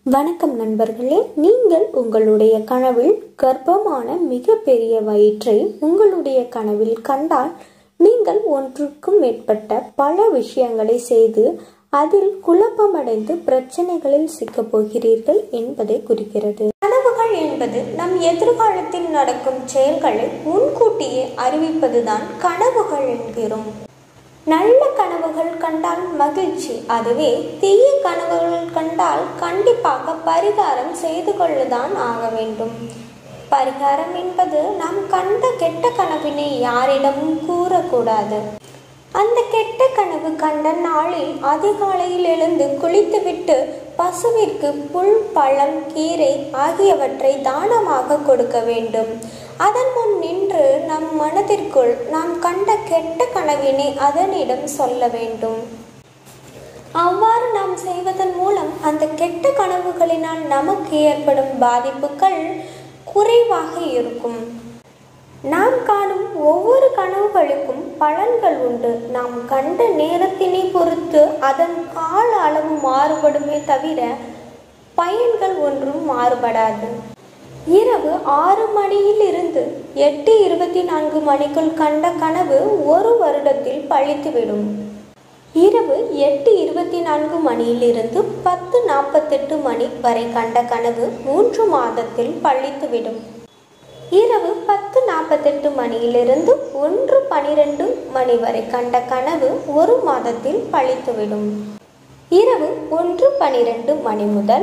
வணக்கம் நண்பர்களே நீங்கள் உங்களுடைய கனவில் கர்ப்பமான மிகப்பெரிய வயிற்றை உங்களுடைய கனவில் கண்டால் நீங்கள் ஒன்றுக்கும் மேற்பட்ட பல விஷயங்களை செய்து அதில் குழப்பமடைந்து பிரச்சனைகளில் சிக்கப் போகிறீர்கள் என்பதை குறிக்கிறது கனவுகள் என்பது நம் எதிர்காலத்தில் நடக்கும் செயல்களை முன்கூட்டியே அறிவிப்பதுதான் கனவுகள் என்கிறோம் நல்ல கனவுகள் கண்டால் மகிழ்ச்சி அதுவே தீய கனவுகள் கண்டால் கண்டிப்பாக பரிகாரம் செய்து கொள்ளதான் ஆக வேண்டும் பரிகாரம் என்பது நாம் கண்ட கெட்ட கனவினை யாரிடமும் கூறக்கூடாது அந்த கெட்ட கனவு கண்ட நாளில் அதிகாலையில் எழுந்து குளித்துவிட்டு பசுவிற்கு புல் பழம் கீரை ஆகியவற்றை தானமாக கொடுக்க வேண்டும் அதன் முன் நின்று நம் மனதிற்குள் நாம் கண்ட கெட்ட கனவினை அதனிடம் சொல்ல வேண்டும் அவ்வாறு நாம் செய்வதன் மூலம் அந்த கெட்ட கனவுகளினால் நமக்கு ஏற்படும் பாதிப்புகள் குறைவாக இருக்கும் நாம் காணும் ஒவ்வொரு கனவுகளுக்கும் பலன்கள் உண்டு நாம் கண்ட நேரத்தினை பொறுத்து அதன் கால அளவு மாறுபடுமே தவிர பயன்கள் ஒன்றும் மாறுபடாது இரவு ஆறு மணியில் இருந்து எட்டு இருபத்தி நான்கு மணிக்குள் கண்ட கனவு ஒரு வருடத்தில் பழித்துவிடும் இரவு எட்டு இருபத்தி நான்கு மணியிலிருந்து பத்து நாற்பத்தெட்டு மணி வரை கண்ட கனவு மூன்று மாதத்தில் பழித்துவிடும் இரவு பத்து நாற்பத்தெட்டு மணியிலிருந்து ஒன்று பனிரெண்டு மணி வரை கண்ட கனவு ஒரு மாதத்தில் பழித்துவிடும் இரவு ஒன்று பனிரெண்டு மணி முதல்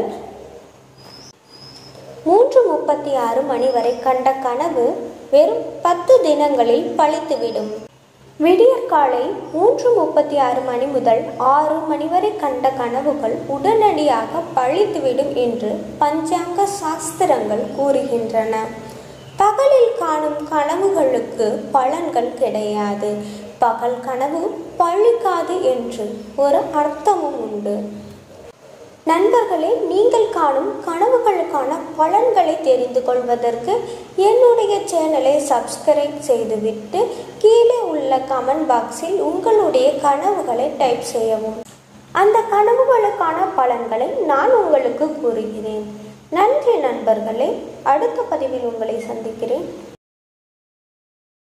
மூன்று முப்பத்தி ஆறு மணி வரை கண்ட கனவு வெறும் பத்து தினங்களில் பழித்துவிடும் விடியற்காலை மூன்று முப்பத்தி ஆறு மணி முதல் ஆறு மணி வரை கண்ட கனவுகள் உடனடியாக பழித்துவிடும் என்று பஞ்சாங்க சாஸ்திரங்கள் கூறுகின்றன பகலில் காணும் கனவுகளுக்கு பலன்கள் கிடையாது பகல் கனவு பழிக்காது என்று ஒரு அர்த்தமும் உண்டு நண்பர்களே நீங்கள் காணும் கனவுகளுக்கான பலன்களை தெரிந்து கொள்வதற்கு என்னுடைய சேனலை சப்ஸ்கிரைப் செய்துவிட்டு கீழே உள்ள கமெண்ட் பாக்ஸில் உங்களுடைய கனவுகளை டைப் செய்யவும் அந்த கனவுகளுக்கான பலன்களை நான் உங்களுக்கு கூறுகிறேன் நன்றி நண்பர்களே அடுத்த பதிவில் உங்களை சந்திக்கிறேன்